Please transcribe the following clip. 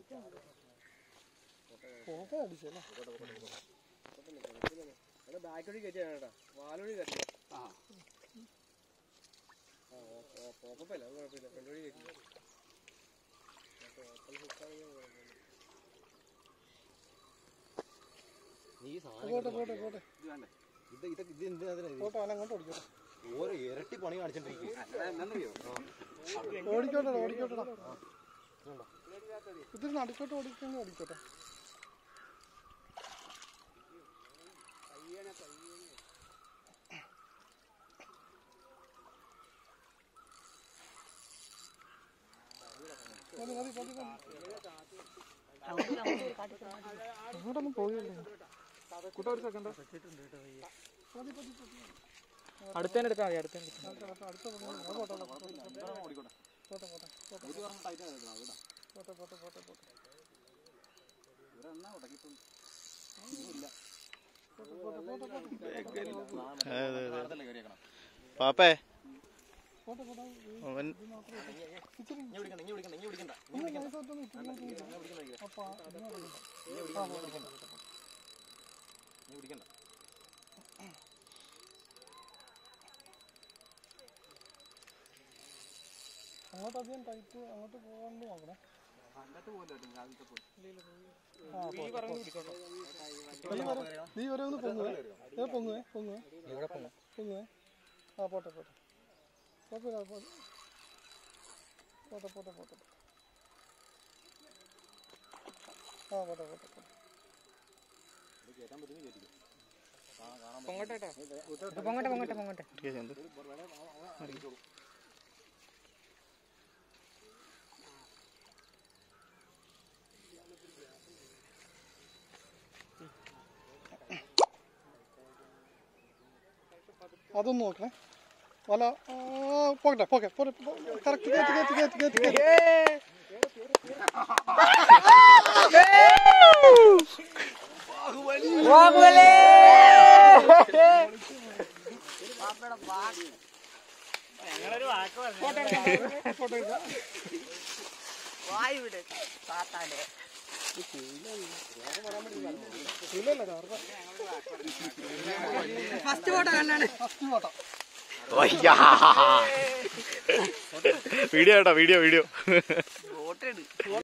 Photo അടിച്ചല്ലേ ബാക്കോടി കയറ്റി കേട്ടാ വാലോടി കയറ്റി ആ കുഴപ്പമില്ല അത് കുഴപ്പമില്ല ഫ്രണ്ടോടി കയറ്റി നീ പോട്ടെ പോട്ടെ പോട്ടെ ഇത് വേണ്ടേ ഇത് ഇത് ഇത് എന്തിനാ ഇതിനാ ഇത്? പോട്ടെ അവനെ അങ്ങോട്ട് ഓടിക്കോട്ടെ ഓരോ ഇരട്ടി പണി കാണിച്ചോണ്ടിരിക്കും എന്നറിയോ ഓടിക്കോട്ടെ ഓടിക്കോട്ടെടാ ഇതിൽ നടുക്കോട്ട് ഓടിക്കെങ്കിൽ ഓടിക്കോട്ടെ മതി മതി മതി മതി അങ്ങോട്ടൊന്നും പോയില്ലേ കൂട്ട ഒരു സെക്കൻഡ് മതി മതി മതി അടുത്തന്നെ എടുത്താൽ മതി അടുത്തന്നെ അടുത്ത അടുത്ത അടുത്ത പണി. അത് പോട്ടെ പോട്ടെ ഓടിക്കോട്ടെ പോട്ടെ പോട്ടെ പോട്ടെ ഇത് പറഞ്ഞ ടൈറ്റ് ആയിരുന്നു കേട്ടോ പോട്ടെ പോട്ടെ പോട്ടെ പോട്ടെ ഒരെണ്ണ ഉടക്കിപ്പം നാളെ കയറിയേക്കണം പാപ്പേ പോട്ടെ പോട്ടെ അവൻ ഇച്ചിരി ഇനി പിടിക്കണ്ട ഇനി പിടിക്കണ്ട ഇനി പിടിക്കണ്ട ഇങ്ങനെ നൈസായിട്ടൊന്ന് ഇട്ടിങ്ങനെ അപ്പൊ അതിനെ കൊടുക്കണ്ട. ആ, പോട്ടെ, പോട്ടെ, പോട്ടെ. ഇനി പിടിക്കണ്ട അങ്ങോട്ട് അധികം ടൈറ്റ് അങ്ങോട്ട് പോകാണ്ട് നോക്കണേ അതിനകത്ത് പോലെ രാവിലത്തെ പോലെ ആ, പോട്ടെ, പോട്ടെ. നീ വരെ നീ വരെ ഒന്ന് പൊങ്ങുവേ ഏ പൊങ്ങുവേ പൊങ്ങുവേ പൊങ്ങുവേ ആ പോട്ടെ പോട്ടെ കുഴപ്പമില്ല പോട്ടെ പോട്ടെ പോട്ടെ പോട്ടെ ആ പോട്ടെ പോട്ടെ പോട്ടെ ഇത് കയറ്റാൻ പറ്റുന്ന കയറ്റിക്കും പൊങ്ങട്ടെ പൊങ്ങട്ടെ പൊങ്ങട്ടെ പൊങ്ങട്ടെ എന്ത് അതൊന്ന് നോക്കണേ വല ആ, പോകട്ടെ പോകെ പോട്ടെ കറക്റ്റ് കയറ്റി കയറ്റി കയറ്റി കയറ്റി കയറ്റി ഇല്ലല്ല കാരണം ഫസ്റ്റ് ഫോട്ടോ വീഡിയോ കേട്ടോ വീഡിയോ വീഡിയോ